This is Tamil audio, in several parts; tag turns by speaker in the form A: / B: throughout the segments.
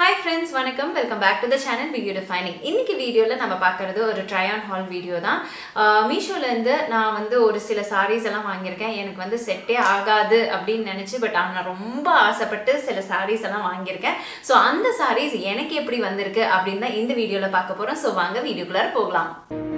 A: ஹாய் ஃப்ரெண்ட்ஸ் வணக்கம் welcome back to the channel video defining இன்னைக்கு வீடியோவில் நம்ம பார்க்குறது ஒரு ட்ரை ஆன் ஹால் வீடியோ தான் மீஷோலேருந்து நான் வந்து ஒரு சில சாரீஸ் எல்லாம் வாங்கியிருக்கேன் எனக்கு வந்து செட்டே ஆகாது அப்படின்னு நினச்சி பட் நான் ரொம்ப ஆசைப்பட்டு சில சாரீஸ் எல்லாம் வாங்கியிருக்கேன் ஸோ அந்த சாரீஸ் எனக்கு எப்படி வந்திருக்கு அப்படின்னு தான் இந்த வீடியோவில் பார்க்க போகிறோம் ஸோ வாங்க வீடியோக்குள்ளார போகலாம்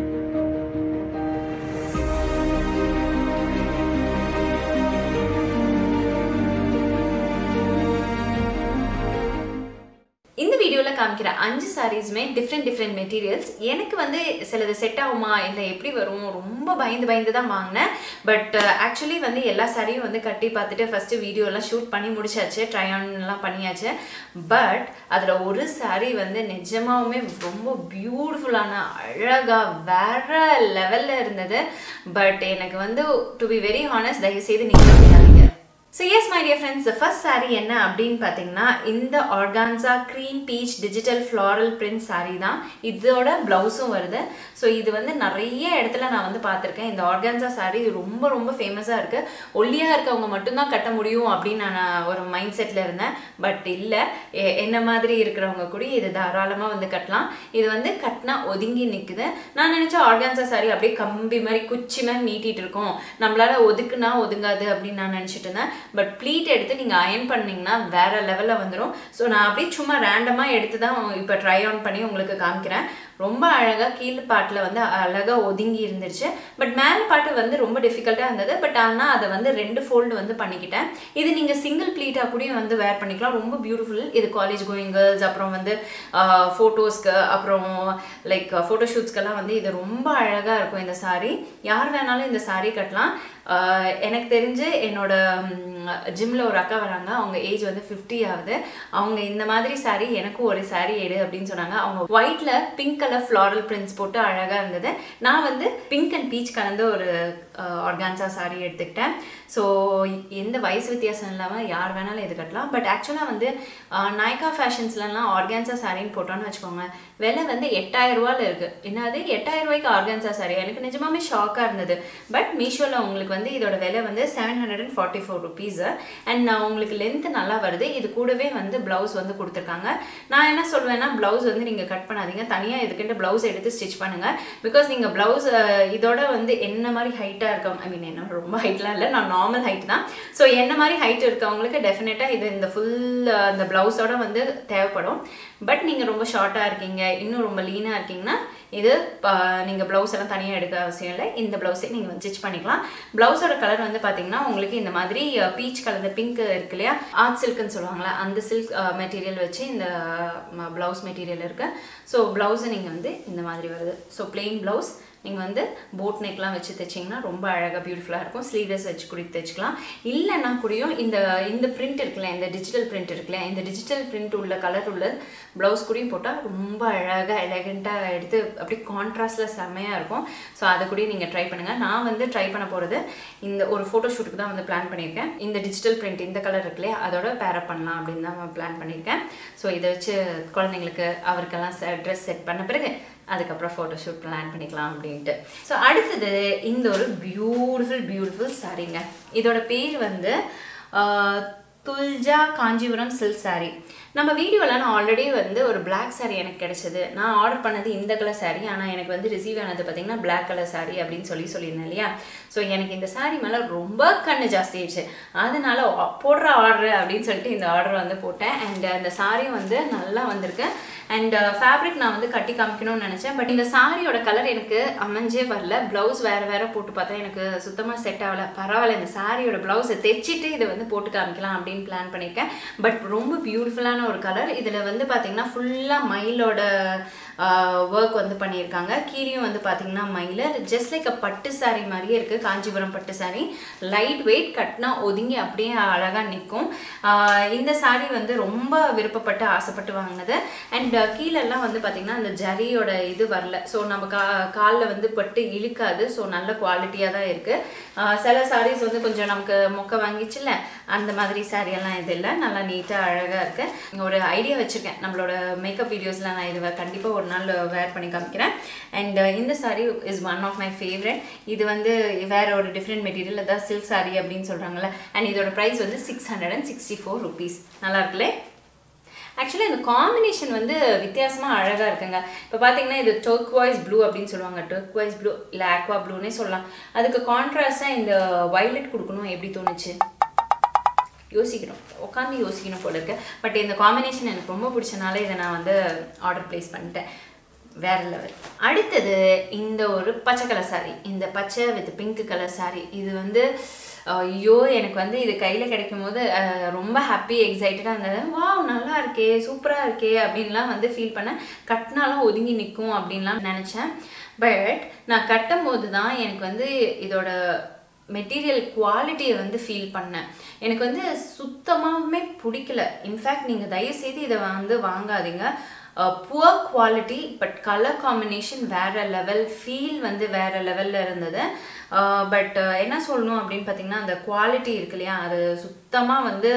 A: இந்த வீடியோவில் காமிக்கிற அஞ்சு சாரீஸுமே டிஃப்ரெண்ட் டிஃப்ரெண்ட் மெட்டீரியல்ஸ் எனக்கு வந்து சிலது செட் ஆகுமா இல்லை எப்படி வரும் ரொம்ப பயந்து பயந்து தான் வாங்கினேன் பட் ஆக்சுவலி வந்து எல்லா சாரியும் வந்து கட்டி பார்த்துட்டு ஃபஸ்ட்டு வீடியோலாம் ஷூட் பண்ணி முடிச்சாச்சு ட்ரை ஆன்லாம் பண்ணியாச்சு பட் அதில் ஒரு சாரீ வந்து நிஜமாவுமே ரொம்ப பியூட்டிஃபுல்லான அழகாக வேற லெவலில் இருந்தது பட் எனக்கு வந்து டு பி வெரி ஹானஸ்ட் தயவுசெய்து நீங்கள் பண்ணிடாதீங்க so yes my dear friends first saree என்ன அப்படின்னு பார்த்தீங்கன்னா இந்த organza cream peach digital floral print saree தான் இதோட ப்ளவுஸும் வருது ஸோ இது வந்து நிறைய இடத்துல நான் வந்து பார்த்துருக்கேன் இந்த ஆர்கான்சா சாரீ ரொம்ப ரொம்ப ஃபேமஸாக இருக்குது ஒல்லியாக இருக்கவங்க மட்டும்தான் கட்ட முடியும் அப்படின்னு நான் ஒரு மைண்ட் செட்டில் இருந்தேன் பட் இல்லை என்ன மாதிரி இருக்கிறவங்க கூட இது தாராளமாக வந்து கட்டலாம் இது வந்து கட்டினா ஒதுங்கி நிற்குது நான் நினச்சேன் ஆர்கான்சா சாரீ அப்படியே கம்பி மாதிரி குச்சி மாதிரி நீட்டிட்டு இருக்கோம் நம்மளால ஒதுக்குனா ஒதுங்காது அப்படின்னு நான் நினச்சிட்டு இருந்தேன் பட் ப்ளீட் எடுத்து நீங்கள் அயன் பண்ணிங்கன்னா வேற லெவலில் வந்துடும் ஸோ நான் அப்படியே சும்மா ரேண்டமாக எடுத்து தான் இப்போ ட்ரை ஆன் பண்ணி உங்களுக்கு காமிக்கிறேன் ரொம்ப அழகாக கீழ் பாட்டில் வந்து அழகாக ஒதுங்கி இருந்துச்சு பட் மேல் பாட்டு வந்து ரொம்ப டிஃபிகல்ட்டாக இருந்தது பட் ஆனால் அதை வந்து ரெண்டு ஃபோல்டு வந்து பண்ணிக்கிட்டேன் இது நீங்கள் சிங்கிள் ப்ளீட்டாக கூட வந்து வேர் பண்ணிக்கலாம் ரொம்ப பியூட்டிஃபுல் இது காலேஜ் கோயிங் கேர்ள்ஸ் அப்புறம் வந்து ஃபோட்டோஸ்க்கு அப்புறம் லைக் ஃபோட்டோஷூட்ஸ்க்கெல்லாம் வந்து இது ரொம்ப அழகாக இருக்கும் இந்த சாரீ யார் வேணாலும் இந்த சாரீ கட்டலாம் எனக்கு தெரிஞ்சு என்னோட ஜிம்மில் ஒரு அக்கா வராங்க அவங்க ஏஜ் வந்து ஃபிஃப்டி ஆகுது அவங்க இந்த மாதிரி சாரீ எனக்கும் ஒரு சாரீ எடு அப்படின்னு சொன்னாங்க அவங்க ஒயிட்ல பிங்க் கலர் ஃப்ளாரல் பிரிண்ட்ஸ் போட்டு அழகாக இருந்தது நான் வந்து பிங்க் அண்ட் பீச் கலந்த ஒரு ஆர்கான்சா சாரீ எடுத்துக்கிட்டேன் ஸோ எந்த வயசு வித்தியாசம் இல்லாமல் யார் வேணாலும் இது கட்டலாம் பட் ஆக்சுவலாக வந்து நாய்கா ஃபேஷன்ஸ்லலாம் ஆர்கான்சா சாரின்னு போட்டோன்னு வச்சுக்கோங்க விலை வந்து எட்டாயிரம் ரூபாயில் இருக்குது என்னது எட்டாயிரம் ரூபாய்க்கு ஆர்கான்சா சாரி எனக்கு நிஜமாவே ஷாக்காக இருந்தது பட் மீஷோவில் உங்களுக்கு வந்து இதோட விலை வந்து seven hundred and forty four rupees and நான் உங்களுக்கு லென்த் நல்லா வருது இது கூடவே வந்து ப்ளவுஸ் வந்து கொடுத்துருக்காங்க நான் என்ன சொல்வேன்னா ப்ளவுஸ் வந்து நீங்கள் கட் பண்ணாதீங்க தனியாக இதுக்கிட்ட ப்ளவுஸ் எடுத்து ஸ்டிச் பண்ணுங்கள் பிகாஸ் நீங்கள் ப்ளவுஸ் இதோட வந்து என்ன மாதிரி ஹைட்டாக இருக்கும் ஐ மீன் என்ன ரொம்ப ஹைட்லாம் இல்லை நான் நார்மல் ஹைட் தான் ஸோ என்ன மாதிரி ஹைட் இருக்கவங்களுக்கு டெஃபினட்டாக இது இந்த ஃபுல் அந்த ப்ளவுஸோட வந்து தேவைப்படும் பட் நீங்கள் ரொம்ப ஷார்ட்டாக இருக்கீங்க இன்னும் ரொம்ப லீனாக இருக்கீங்கன்னா இது நீங்கள் ப்ளவுஸ் எல்லாம் தனியாக எடுக்க அவசியம் இல்லை இந்த ப்ளவுஸே நீங்கள் ஸ்டிச் பண்ணிக்கலாம் ப்ளவுஸோட கலர் வந்து பார்த்தீங்கன்னா உங்களுக்கு இந்த மாதிரி பீச் கலர் இந்த பிங்க் இருக்கு இல்லையா ஆர்ட் சில்க்னு சொல்லுவாங்களா அந்த சில்க் மெட்டீரியல் வச்சு இந்த ப்ளவுஸ் மெட்டீரியல் இருக்குது ஸோ ப்ளவுஸை நீங்கள் வந்து இந்த மாதிரி வருது ஸோ பிளெயின் ப்ளவுஸ் நீங்கள் வந்து போட் நெக்லாம் வச்சு தைச்சிங்கன்னா ரொம்ப அழகாக பியூட்டிஃபுல்லாக இருக்கும் ஸ்லீவ்லெஸ் வச்சு கூட தைச்சிக்கலாம் இல்லைன்னா கூடயும் இந்த இந்த பிரிண்ட் இருக்குல்ல இந்த டிஜிட்டல் பிரிண்ட் இருக்குல்ல இந்த டிஜிட்டல் பிரிண்ட் உள்ள கலர் உள்ள ப்ளவுஸ் கூடயும் போட்டால் ரொம்ப அழகாக எலகண்ட்டாக எடுத்து அப்படியே கான்ட்ராஸ்டில் செம்மையாக இருக்கும் ஸோ அதை கூட நீங்கள் ட்ரை பண்ணுங்கள் நான் வந்து ட்ரை பண்ண போகிறது இந்த ஒரு ஃபோட்டோ ஷூட்டுக்கு தான் வந்து பிளான் பண்ணியிருக்கேன் இந்த டிஜிட்டல் பிரிண்ட் இந்த கலர் இருக்குல்லையா அதோட பேரப் பண்ணலாம் அப்படின்னு தான் பிளான் பண்ணியிருக்கேன் ஸோ இதை வச்சு குழந்தைங்களுக்கு அவருக்கெல்லாம் ட்ரெஸ் செட் பண்ண பிறகு அதுக்கப்புறம் ஃபோட்டோ ஷூட் பிளான் பண்ணிக்கலாம் அப்படின்ட்டு ஸோ அடுத்தது இந்த ஒரு பியூட்டிஃபுல் பியூட்டிஃபுல் சாரீங்க இதோட பேர் வந்து துல்ஜா காஞ்சிபுரம் சில்க் சாரீ நம்ம வீடியோவில் நான் ஆல்ரெடி வந்து ஒரு பிளாக் சாரீ எனக்கு கிடைச்சது நான் ஆர்டர் பண்ணது இந்த கலர் சாரீ ஆனால் எனக்கு வந்து ரிசீவ் ஆனது பார்த்தீங்கன்னா பிளாக் கலர் சாரீ அப்படின்னு சொல்லி சொல்லியிருந்தேன் இல்லையா ஸோ எனக்கு இந்த சாரீ மேலே ரொம்ப கண்ணு ஜாஸ்தி ஆயிடுச்சு அதனால போடுற ஆர்டர் அப்படின்னு சொல்லிட்டு இந்த ஆர்டர் வந்து போட்டேன் அண்ட் அந்த சாரீ வந்து நல்லா வந்திருக்கு அண்ட் ஃபேப்ரிக் நான் வந்து கட்டி காமிக்கணும்னு நினச்சேன் பட் இந்த சாரியோட கலர் எனக்கு அமைஞ்சே வரல ப்ளவுஸ் வேறு வேறு போட்டு பார்த்தா எனக்கு சுத்தமாக செட் ஆகலை பரவாயில்ல இந்த சாரியோட ப்ளவுஸை தைச்சிட்டு இதை வந்து போட்டு காமிக்கலாம் அப்படின்னு பிளான் பண்ணியிருக்கேன் பட் ரொம்ப பியூட்டிஃபுல்லான ஒரு கலர் இதில் வந்து பார்த்தீங்கன்னா ஃபுல்லாக மயிலோட ஒர்க் வந்து பண்ணியிருக்காங்க கீழேயும் வந்து பார்த்தீங்கன்னா மயில் ஜஸ்ட் லைக் அ பட்டு சாரீ மாதிரியே இருக்குது காஞ்சிபுரம் பட்டு சாரீ லைட் வெயிட் கட்டினா ஒதுங்கி அப்படியே அழகாக நிற்கும் இந்த சாரீ வந்து ரொம்ப விருப்பப்பட்டு ஆசைப்பட்டு வாங்கினது அண்ட் கீழெல்லாம் வந்து பார்த்திங்கன்னா அந்த ஜரியோட இது வரல ஸோ நம்ம கா காலில் வந்து பட்டு இழுக்காது ஸோ நல்ல குவாலிட்டியாக தான் இருக்குது சில சாரீஸ் வந்து கொஞ்சம் நமக்கு மொக்க வாங்கிச்சுல அந்த மாதிரி சாரீ எல்லாம் இது இல்லை நல்லா நீட்டாக அழகாக இருக்குது ஒரு ஐடியா வச்சுருக்கேன் நம்மளோட மேக்கப் வீடியோஸில் நான் இது கண்டிப்பாக ஒரு நாள் வேர் பண்ணி காமிக்கிறேன் அண்ட் இந்த saree is one of my favourite இது வந்து வேற ஒரு டிஃப்ரெண்ட் மெட்டீரியல் அதாவது சில்க் சாரீ அப்படின்னு சொல்கிறாங்கல்ல அண்ட் இதோட ப்ரைஸ் வந்து six hundred and sixty four rupees நல்லா இருக்குல்லே ஆக்சுவலி இந்த காம்பினேஷன் வந்து வித்தியாசமாக அழகாக இருக்குங்க இப்போ பார்த்தீங்கன்னா இது டொர்க் வாய்ஸ் ப்ளூ அப்படின்னு சொல்லுவாங்க டொர்க் வாய்ஸ் ப்ளூ இல்லை ஆக்வா ப்ளூனே சொல்லலாம் அதுக்கு கான்ட்ராஸ்டாக இந்த வைலட் கொடுக்கணும் எப்படி தோணுச்சு யோசிக்கணும் உட்காந்து யோசிக்கணும் போல இருக்கு பட் இந்த காம்பினேஷன் எனக்கு ரொம்ப பிடிச்சனால இதை நான் வந்து ஆர்டர் ப்ளேஸ் பண்ணிட்டேன் வேற லெவல் அடுத்தது இந்த ஒரு பச்சை கலர் saree இந்த பச்சை வித் பிங்க் கலர் saree இது வந்து ஐயோ எனக்கு வந்து இது கையில் கிடைக்கும் போது அஹ், ரொம்ப ஹாப்பி எக்ஸைட்டடாக இருந்தது வாவ் நல்லா இருக்கே சூப்பராக இருக்கே அப்படின்லாம் வந்து ஃபீல் பண்ணேன் கட்டினாலும் ஒதுங்கி நிற்கும் அப்படின்லாம் நினச்சேன் பட் நான் கட்டும் போது தான் எனக்கு வந்து இதோட மெட்டீரியல் குவாலிட்டியை வந்து ஃபீல் பண்ணேன் எனக்கு வந்து சுத்தமாகவே பிடிக்கல இன்ஃபேக்ட் நீங்கள் தயவுசெய்து இதை வந்து வாங்காதீங்க poor quality but colour combination வேற லெவல் ஃபீல் வந்து வேற லெவலில் இருந்தது பட் என்ன சொல்லணும் அப்படின்னு பார்த்தீங்கன்னா அந்த குவாலிட்டி இருக்கு இல்லையா அது சுத்தமாக வந்து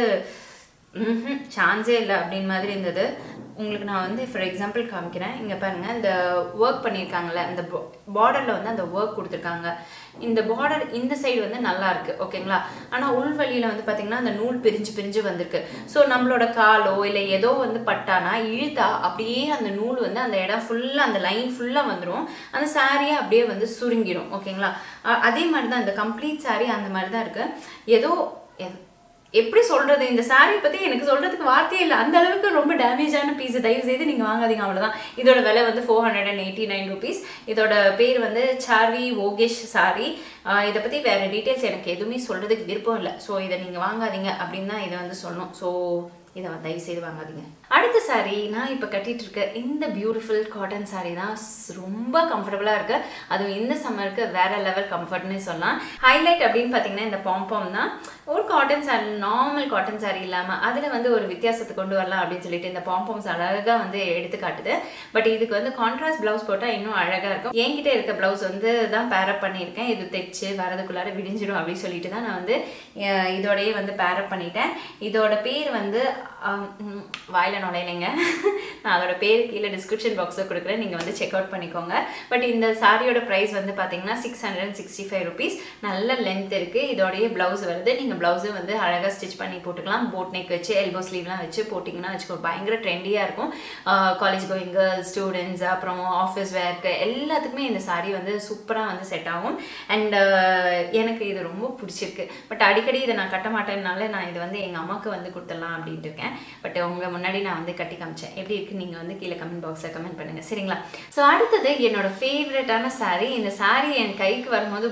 A: சான்ஸே இல்லை அப்படின்னு மாதிரி இருந்தது உங்களுக்கு நான் வந்து ஃபார் எக்ஸாம்பிள் காமிக்கிறேன் இங்கே பாருங்க இந்த ஒர்க் பண்ணியிருக்காங்கல்ல இந்த பார்டரில் வந்து அந்த ஒர்க் கொடுத்துருக்காங்க இந்த பார்டர் இந்த சைடு வந்து நல்லா இருக்கு ஓகேங்களா ஆனால் உள்வழியில் வந்து பார்த்தீங்கன்னா அந்த நூல் பிரிஞ்சு பிரிஞ்சு வந்திருக்கு ஸோ நம்மளோட காலோ இல்லை ஏதோ வந்து பட்டானா இழுத்தா அப்படியே அந்த நூல் வந்து அந்த இடம் ஃபுல்லாக அந்த லைன் ஃபுல்லாக வந்துடும் அந்த சாரியை அப்படியே வந்து சுருங்கிடும் ஓகேங்களா அ- அதே மாதிரி தான் இந்த கம்ப்ளீட் saree அந்த மாதிரி தான் இருக்கு ஏதோ எ- எப்படி சொல்றது இந்த saree பத்தி எனக்கு சொல்றதுக்கு வார்த்தையே இல்லை அந்த அளவுக்கு ரொம்ப டேமேஜான பீஸ் தயவு செய்து நீங்க வாங்காதீங்க அவ்வளவுதான் இதோட விலை வந்து four hundred and eighty nine rupees இதோட பேர் வந்து சார்வி ஓகேஷ் சாரி இதை பத்தி வேற டீட்டெயில்ஸ் எனக்கு எதுவுமே சொல்றதுக்கு விருப்பம் இல்லை ஸோ இதை நீங்க வாங்காதீங்க அப்படின்னு தான் இதை வந்து சொல்லணும் ஸோ இதை வந்து தயவு செய்து வாங்காதீங்க அடுத்த saree நான் இப்போ கட்டிட்டு இருக்க இந்த பியூட்டிஃபுல் காட்டன் saree தான் ஸ்- ரொம்ப கம்ஃபர்டபுளாக இருக்கு அதுவும் இந்த சம்மருக்கு வேற லெவல் கம்ஃபர்ட்னு சொல்லலாம் ஹைலைட் அப்படின்னு பார்த்தீங்கன்னா இந்த பாம்பாம் தான் ஒரு cotton saree normal cotton saree இல்லாமல் அதில் வந்து ஒரு வித்தியாசத்தை கொண்டு வரலாம் அப்படின்னு சொல்லிட்டு இந்த பாம்பாம்ஸ் அழகாக வந்து எடுத்து காட்டுது பட் இதுக்கு வந்து கான்ட்ராஸ்ட் ப்ளவுஸ் போட்டால் இன்னும் அழகாக இருக்கும் என்கிட்ட இருக்க ப்ளவுஸ் வந்து தான் பேரப் பண்ணியிருக்கேன் இது தைச்சு வரதுக்குள்ளார விடிஞ்சிடும் அப்படின்னு சொல்லிட்டு தான் நான் வந்து அஹ், இதோடயே வந்து பேரப் பண்ணிட்டேன் இதோட பேர் வந்து ஆம், ம், வாயில நுழையலைங்க நான் அதோட பேர் கீழே டிஸ்கிரிப்ஷன் பாக்ஸில் கொடுக்குறேன் நீங்கள் வந்து செக் அவுட் பண்ணிக்கோங்க பட் இந்த சாரியோட ப்ரைஸ் வந்து பார்த்தீங்கன்னா six hundred and sixty five rupees நல்ல லென்த் இருக்குது இதோடைய ப்ளவுஸ் வருது நீங்கள் ப்ளவுஸும் வந்து அழகாக ஸ்டிச் பண்ணி போட்டுக்கலாம் போட் நெக் வச்சு எல்போ ஸ்லீவ்லாம் வச்சு போட்டிங்கன்னா வச்சுக்கோ பயங்கர ட்ரெண்டியாக இருக்கும் காலேஜ் கோயிங் கேர்ள்ஸ் ஸ்டூடெண்ட்ஸ் அப்புறம் ஆஃபீஸ் வேர்க்கு எல்லாத்துக்குமே இந்த saree வந்து சூப்பராக வந்து செட் ஆகும் அண்ட் எனக்கு இது ரொம்ப பிடிச்சிருக்கு பட் அடிக்கடி இதை நான் கட்ட மாட்டேன்னால நான் இது வந்து எங்கள் அம்மாவுக்கு வந்து கொடுத்துடலாம் அப்படின்ட்டு இருக்கேன் பட் உங்க முன்னாடி நான் வந்து கட்டி காமிச்சேன் எப்படி இருக்கு நீங்கள் வந்து கீழே கமெண்ட் பாக்ஸில் கமெண்ட் பண்ணுங்க சரிங்களா ஸோ அடுத்தது என்னோட ஃபேவரட்டான saree இந்த saree என் கைக்கு வரும்போது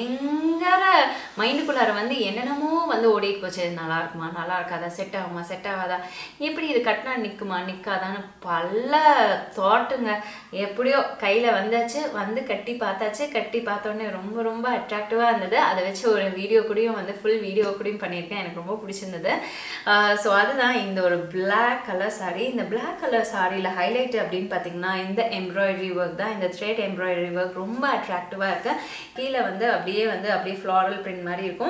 A: பயங்கர மைண்டுக்குள்ளார வந்து என்னென்னமோ வந்து ஓடிட்டு போச்சு இது நல்லா இருக்குமா நல்லா இருக்காதா செட் ஆகுமா செட் ஆகாதா எப்படி இது கட்டினா நிற்குமா நிற்காதான்னு பல தாட்டுங்க எப்படியோ கையில் வந்தாச்சு வந்து கட்டி பார்த்தாச்சு கட்டி பார்த்தோன்னே ரொம்ப ரொம்ப அட்ராக்டிவாக இருந்தது அதை வச்சு ஒரு வீடியோ கூடயும் வந்து ஃபுல் வீடியோ கூடயும் பண்ணியிருக்கேன் எனக்கு ரொம்ப பிடிச்சிருந்தது ஸோ அதுதான் இந்த ஒரு Black கலர் saree இந்த Black கலர் சாரியில் ஹைலைட் அப்படின்னு பார்த்தீங்கன்னா இந்த எம்ப்ராய்டரி ஒர்க் தான் இந்த த்ரெட் எம்ப்ராய்டரி ஒர்க் ரொம்ப அட்ராக்டிவாக இருக்கு கீழே வந்து அப்படியே வந்து அப்படியே ஃப்ளாரல் பிரிண்ட் மாதிரி இருக்கும்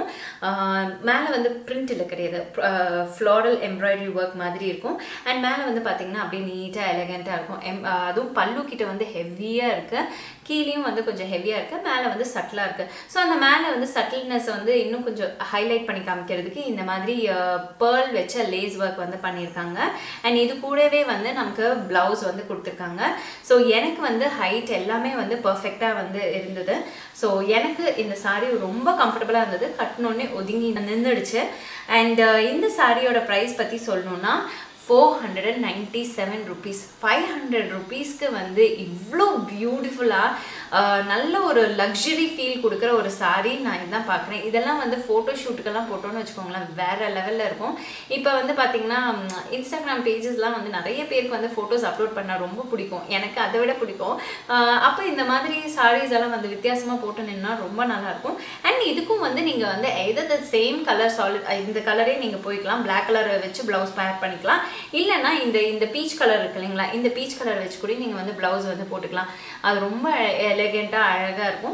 A: மேலே வந்து பிரிண்ட் இல்லை கிடையாது ஃப்ளாரல் எம்ப்ராய்டரி ஒர்க் மாதிரி இருக்கும் அண்ட் மேலே வந்து பார்த்தீங்கன்னா அப்படியே நீட்டாக எலகண்ட்டாக இருக்கும் எம் ஆஹ் அதுவும் பல்லு கிட்ட வந்து ஹெவியாக இருக்கு கீழேயும் வந்து கொஞ்சம் ஹெவியாக இருக்கு மேலே வந்து சட்டிலாக இருக்கு ஸோ அந்த மேலே வந்து சட்டில்னஸ் வந்து இன்னும் கொஞ்சம் ஹைலைட் பண்ணி காமிக்கிறதுக்கு இந்த மாதிரி பேர்ல் வச்ச லேஸ் ஒர்க் வந்து பண்ணியிருக்காங்க அண்ட் இது கூடவே வந்து நமக்கு பிளவுஸ் வந்து கொடுத்துருக்காங்க ஸோ எனக்கு வந்து ஹைட் எல்லாமே வந்து பர்ஃபெக்டாக வந்து இருந்தது ஸோ எனக்கு இந்த saree ரொம்ப கம்ஃபர்டபுளாக இருந்தது கட்டினோடனே ஒதுங்கி நின்றுடுச்சு அண்ட் இந்த சாரியோட ப்ரைஸ் பற்றி சொல்லணும்னா four hundred and ninety seven rupees five hundred ருபீஸ்க்கு வந்து இவ்வளோ பியூட்டிஃபுல்லாக நல்ல ஒரு லக்ஸரி ஃபீல் கொடுக்குற ஒரு saree நான் இதுதான் பார்க்குறேன் இதெல்லாம் வந்து ஃபோட்டோ ஷூட்டுக்கெல்லாம் போட்டோன்னு வச்சுக்கோங்களேன் வேற லெவலில் இருக்கும் இப்போ வந்து பார்த்தீங்கன்னா இன்ஸ்டாகிராம் பேஜஸ்லாம் வந்து நிறைய பேருக்கு வந்து ஃபோட்டோஸ் அப்லோட் பண்ண ரொம்ப பிடிக்கும் எனக்கு அதை விட பிடிக்கும் அப்போ இந்த மாதிரி sarees எல்லாம் வந்து வித்தியாசமாக போட்டு நின்னா ரொம்ப நல்லா இருக்கும் அண்ட் இதுக்கும் வந்து நீங்கள் வந்து either the same colour solid இந்த கலரே நீங்கள் போய்க்கலாம் பிளாக் கலர் வச்சு ப்ளவுஸ் பேர் பண்ணிக்கலாம் இல்லைன்னா இந்த இந்த பீச் கலர் இருக்கு இல்லைங்களா இந்த பீச் கலர் வச்சு கூட நீங்கள் வந்து ப்ளவுஸ் வந்து போட்டுக்கலாம் அது ரொம்ப எலகெண்ட்டாக அழகாக இருக்கும்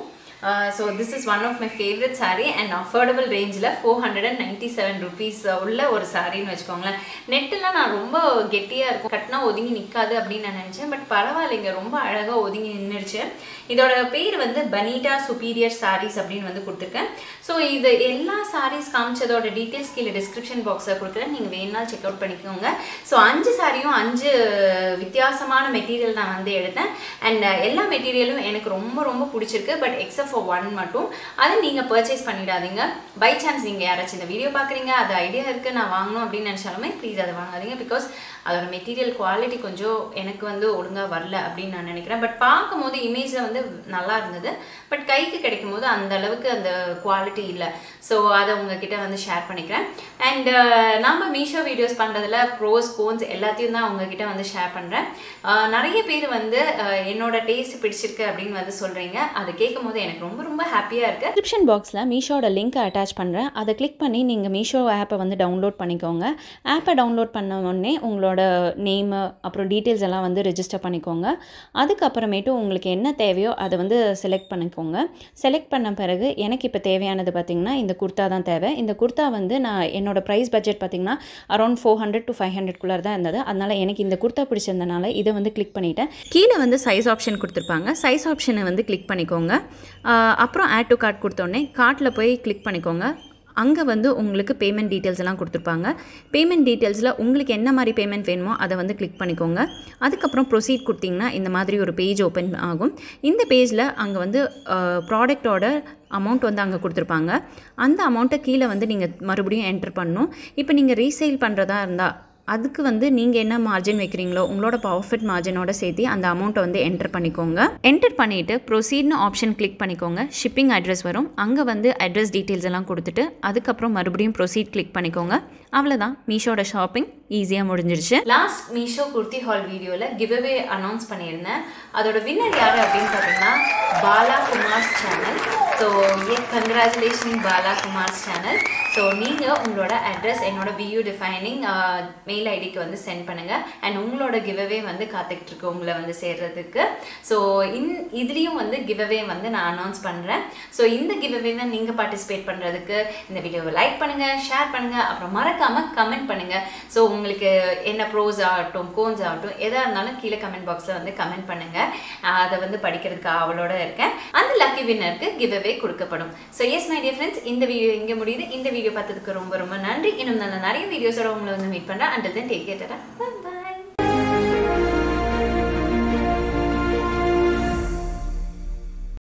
A: so this is one of my favourite saree and affordable ரேஞ்சில் four hundred and ninety seven rupees உள்ள ஒரு சாரின்னு வச்சுக்கோங்களேன் நெட்டில் நான் ரொம்ப கெட்டியாக இருக்கும் கட்டினா ஒதுங்கி நிற்காது அப்படின்னு நான் நினச்சேன் பட் பரவாயில்லைங்க ரொம்ப அழகாக ஒதுங்கி நின்றுச்சு இதோட பேர் வந்து பனீட்டா சுப்பீரியர் sarees அப்படின்னு வந்து கொடுத்துருக்கேன் ஸோ இது எல்லா sarees காமிச்சதோட டீட்டெயில்ஸ் கீழே டிஸ்கிரிப்ஷன் பாக்ஸில் கொடுக்குறேன் நீங்கள் வேணாலும் செக் அவுட் பண்ணிக்கோங்க ஸோ அஞ்சு சாரியும் அஞ்சு வித்தியாசமான மெட்டீரியல் நான் வந்து எடுத்தேன் அண்ட் எல்லா மெட்டீரியலும் எனக்கு ரொம்ப ரொம்ப பிடிச்சிருக்கு பட் எக்ஸப்ட் ஃபார் ஒன் மட்டும் அதை நீங்கள் பர்ச்சேஸ் பண்ணிடாதீங்க பை சான்ஸ் நீங்கள் யாராச்சும் இந்த வீடியோ பார்க்குறீங்க அது ஐடியா இருக்குது நான் வாங்கணும் அப்படின்னு நினச்சாலுமே ப்ளீஸ் அதை வாங்காதீங்க பிகாஸ் அதோட மெட்டீரியல் குவாலிட்டி கொஞ்சம் எனக்கு வந்து ஒழுங்காக வரல அப்படின்னு நான் நினைக்கிறேன் பட் பார்க்கும்போது இமேஜில் வந்து நல்லா இருந்தது பட் கைக்கு கிடைக்கும் போது அந்த அளவுக்கு அந்த குவாலிட்டி இல்லை ஸோ அதை உங்ககிட்ட வந்து ஷேர் பண்ணிக்கிறேன் அண்ட் நம்ம மீஷோ வீடியோஸ் பண்ணுறதுல ப்ரோஸ் கோன்ஸ் எல்லாத்தையும் தான் உங்ககிட்ட வந்து ஷேர் பண்ணுறேன் நிறைய பேர் வந்து அஹ், என்னோட டேஸ்ட் பிடிச்சிருக்கு அப்படின்னு வந்து சொல்கிறீங்க அதை கேட்கும் போது எனக்கு ரொம்ப ரொம்ப ஹாப்பியாக இருக்குது
B: டிஸ்கிரிப்ஷன் பாக்ஸில் மீஷோட லிங்க்கை அட்டாச் பண்ணுறேன் அதை கிளிக் பண்ணி நீங்கள் மீஷோ ஆப்பை வந்து டவுன்லோட் பண்ணிக்கோங்க ஆப்பை டவுன்லோட் பண்ண உடனே உங்களோட நேமு அப்புறம் டீட்டெயில்ஸ் எல்லாம் வந்து ரெஜிஸ்டர் பண்ணிக்கோங்க அதுக்கப்புறமேட்டு உங்களுக்கு என்ன தேவையோ அதை வந்து செலக்ட் பண்ணிக்கோங்க செலக்ட் பண்ண பிறகு எனக்கு இப்போ தேவையானது பார்த்திங்கன்னா இந்த குர்த்தா தான் தேவை இந்த குர்த்தா வந்து நான் என்னோட ப்ரைஸ் பட்ஜெட் பார்த்திங்கன்னா around four hundred to five ஹண்ட்ரட்குள்ளே தான் இருந்தது அதனால் எனக்கு இந்த குர்த்தா பிடிச்சிருந்தனால இதை வந்து கிளிக் பண்ணிட்டேன் கீழே வந்து சைஸ் ஆப்ஷன் கொடுத்துருப்பாங்க சைஸ் ஆப்ஷனை வந்து கிளிக் பண்ணிக்கோங்க ஆஹ் அப்புறம் ஆட் டு கார்ட் கொடுத்தோடனே கார்ட்டில் போய் கிளிக் பண்ணிக்கோங்க அங்கே வந்து உங்களுக்கு பேமெண்ட் டீட்டெயில்ஸ் எல்லாம் கொடுத்துருப்பாங்க பேமெண்ட் டீட்டெயில்ஸில் உங்களுக்கு என்ன மாதிரி பேமெண்ட் வேணுமோ அதை வந்து கிளிக் பண்ணிக்கோங்க அதுக்கப்புறம் ப்ரொசீட் கொடுத்தீங்கன்னா இந்த மாதிரி ஒரு பேஜ் ஓப்பன் ஆகும் இந்த பேஜில் அங்கே வந்து ப்ராடக்டோட அமௌண்ட் வந்து அங்கே கொடுத்துருப்பாங்க அந்த அமௌண்ட்டை கீழே வந்து நீங்கள் மறுபடியும் என்டர் பண்ணணும் இப்போ நீங்கள் ரீசேல் பண்ணுறதா இருந்தால் அதுக்கு வந்து நீங்கள் என்ன மார்ஜின் வைக்கிறீங்களோ உங்களோட ப்ராஃபிட் மார்ஜினோட சேர்த்து அந்த அமௌண்ட்டை வந்து என்டர் பண்ணிக்கோங்க என்டர் பண்ணிவிட்டு ப்ரொசீட்னு ஆப்ஷன் கிளிக் பண்ணிக்கோங்க ஷிப்பிங் அட்ரஸ் வரும் அங்கே வந்து அட்ரஸ் டீட்டெயில்ஸ் எல்லாம் கொடுத்துட்டு அதுக்கப்புறம் மறுபடியும் ப்ரொசீட் கிளிக் பண்ணிக்கோங்க அவ்வளோதான் மீஷோட ஷாப்பிங் ஈஸியாக முடிஞ்சிருச்சு
A: லாஸ்ட் மீஷோ குர்த்தி ஹால் வீடியோவில் கிவ்அவே அனௌன்ஸ் பண்ணியிருந்தேன் அதோட வின்னர் யார் அப்படின்னு பார்த்தீங்கன்னா Bala Kumar's channel so congratulation Bala Kumar's channel so நீங்கள் உங்களோட அட்ரஸ் என்னோட வியூ டிஃபைனிங் மெயில் ஐடிக்கு வந்து சென்ட் பண்ணுங்கள் அண்ட் உங்களோட கிவ்அவே வந்து காத்துக்கிட்டு இருக்கு உங்களை வந்து சேர்றதுக்கு ஸோ இன் இதுலேயும் வந்து கிவ்அவே வந்து நான் அனௌன்ஸ் பண்ணுறேன் ஸோ இந்த கிவ்அவேல நீங்கள் பார்ட்டிசிபேட் பண்ணுறதுக்கு இந்த வீடியோவை லைக் பண்ணுங்கள் ஷேர் பண்ணுங்கள் அப்புறம் மறக்காமல் கமெண்ட் பண்ணுங்கள் ஸோ உங்களுக்கு என்ன ப்ரோஸ் ஆகட்டும் கோன்ஸ் ஆகட்டும் எதாக இருந்தாலும் கீழே கமெண்ட் பாக்ஸில் வந்து கமெண்ட் பண்ணுங்கள் அதை வந்து படிக்கிறதுக்கு ஆவலோட இருக்கேன் அந்த லக்கி வின்னருக்கு கிவ்அவே கொடுக்கப்படும் so yes my dear friends இந்த வீடியோ இங்கே முடியுது இந்த வீடியோ பார்த்ததுக்கு ரொம்ப ரொம்ப நன்றி இன்னும் நல்ல நிறைய வீடியோஸோட உங்களை வந்து மீட் பண்ணுறேன் அண்ட் தென் டேக் கேட்டா